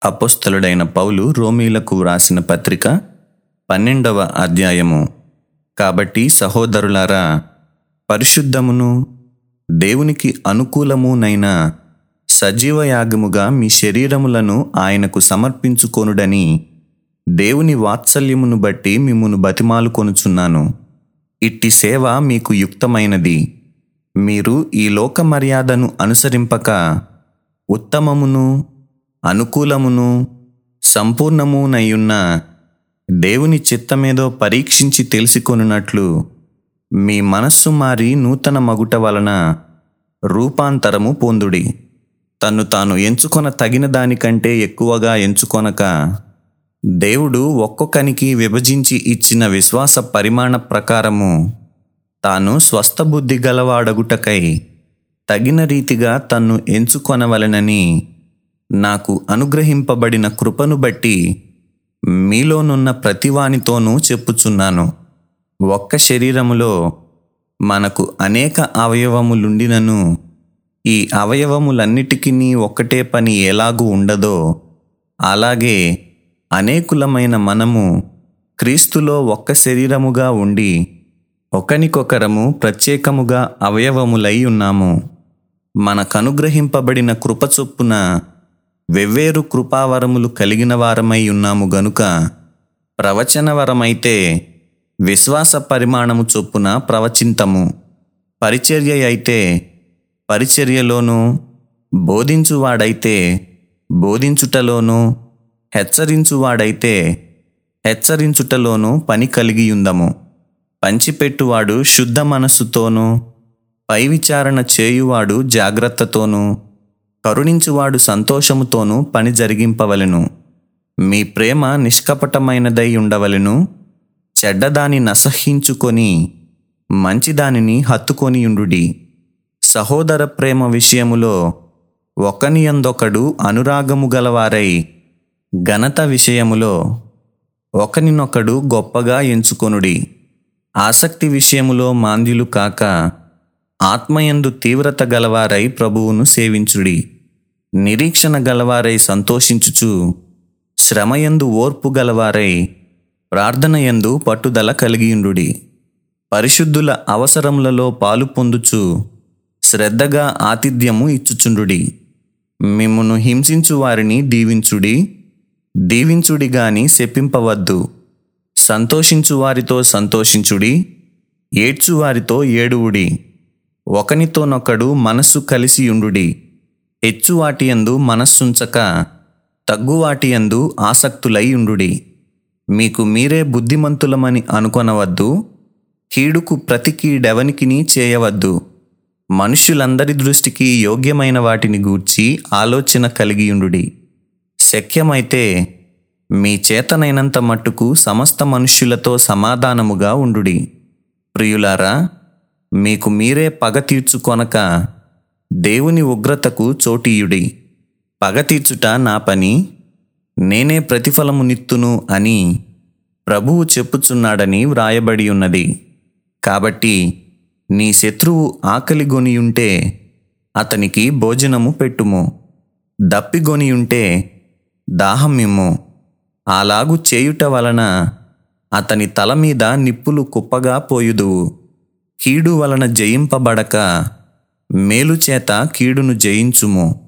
అపోస్తలుడైన పౌలు రోమీలకు వ్రాసిన పత్రిక పన్నెండవ అధ్యాయము కాబట్టి సహోదరులారా పరిశుద్ధమును దేవునికి అనుకూలమునైన సజీవ యాగముగా మీ శరీరములను ఆయనకు సమర్పించుకొనుడని దేవుని వాత్సల్యమును బట్టి మిమ్మును బతిమాలుకొనుచున్నాను ఇట్టి సేవ మీకు యుక్తమైనది మీరు ఈ లోక మర్యాదను అనుసరింపక ఉత్తమమును అనుకూలమును సంపూర్ణమునయ్యున్న దేవుని చిత్తమేదో పరీక్షించి తెలుసుకొనున్నట్లు మీ మనస్సు మారి నూతన మగుట వలన రూపాంతరము పొందుడి తన్ను తాను ఎంచుకొన తగిన దానికంటే ఎక్కువగా ఎంచుకొనక దేవుడు ఒక్కొక్కనికి విభజించి ఇచ్చిన విశ్వాస పరిమాణ ప్రకారము తాను స్వస్థబుద్ధి గలవాడగుటకై తగిన రీతిగా తన్ను ఎంచుకొనవలెనని నాకు అనుగ్రహింపబడిన కృపను బట్టి మీలోనున్న ప్రతివానితోనూ చెప్పుచున్నాను ఒక్క శరీరములో మనకు అనేక అవయవములుండినను ఈ అవయవములన్నిటికీ ఒక్కటే పని ఎలాగూ ఉండదో అలాగే అనేకులమైన మనము క్రీస్తులో ఒక్క శరీరముగా ఉండి ఒకనికొకరము ప్రత్యేకముగా అవయవములై ఉన్నాము మనకనుగ్రహింపబడిన కృప చొప్పున వెవ్వేరు కృపావరములు కలిగిన వారమై ఉన్నాము గనుక ప్రవచనవరమైతే విశ్వాస పరిమాణము చొప్పున ప్రవచింతము పరిచర్య అయితే పరిచర్యలోనూ బోధించువాడైతే బోధించుటలోనూ హెచ్చరించువాడైతే హెచ్చరించుటలోనూ పని కలిగియుందము పంచిపెట్టువాడు శుద్ధ మనస్సుతోనూ పై విచారణ చేయువాడు జాగ్రత్తతోనూ కరుణించువాడు సంతోషముతోనూ పని జరిగింపవలెను మీ ప్రేమ నిష్కపటమైనదై ఉండవలెను చెడ్డదాని నసహించుకొని మంచిదానిని హత్తుకొనియుండుడి సహోదర ప్రేమ విషయములో ఒకనియందొకడు అనురాగము గలవారై ఘనత విషయములో ఒకనినొకడు గొప్పగా ఎంచుకొనుడి ఆసక్తి విషయములో మాంద్యులు కాక ఆత్మయందు తీవ్రత గలవారై ప్రభువును సేవించుడి నిరీక్షణ గలవారై సంతోషించుచు శ్రమయందు ఓర్పు గలవారై ప్రార్థనయందు పట్టుదల కలిగియుండుడి పరిశుద్ధుల అవసరములలో పాలు పొందుచు శ్రద్ధగా ఆతిథ్యము ఇచ్చుచుండుడి మిమ్మును హింసించు వారిని దీవించుడి దీవించుడి గాని శపింపవద్దు సంతోషించు వారితో సంతోషించుడి ఏడ్చు వారితో ఏడువుడి ఒకనితోనొకడు మనస్సు కలిసియుండుడి హెచ్చు వాటియందు మనస్సుంచక తగ్గు వాటియందు ఆసక్తులై ఉండుడి మీకు మీరే బుద్ధిమంతులమని అనుకొనవద్దు కీడుకు ప్రతి కీడెవనికిని చేయవద్దు మనుష్యులందరి దృష్టికి యోగ్యమైన వాటిని గూర్చి ఆలోచన కలిగియుండుడి శక్యమైతే మీ చేతనైనంత మట్టుకు సమస్త మనుష్యులతో సమాధానముగా ఉండుడి ప్రియులారా మీకు మీరే పగ తీర్చుకొనక దేవుని ఉగ్రతకు చోటీయుడి పగ తీర్చుట నా పని నేనే ప్రతిఫలమునిత్తును అని ప్రభువు చెప్పుచున్నాడని వ్రాయబడి ఉన్నది కాబట్టి నీ శత్రువు ఆకలిగొనియుంటే అతనికి భోజనము పెట్టుము దప్పిగొనియుంటే దాహమిమ్ము అలాగు చేయుట వలన అతని తల మీద నిప్పులు కుప్పగా పోయుదువు కీడు వలన జయింపబడక మేలు చేత కీడును జయించుము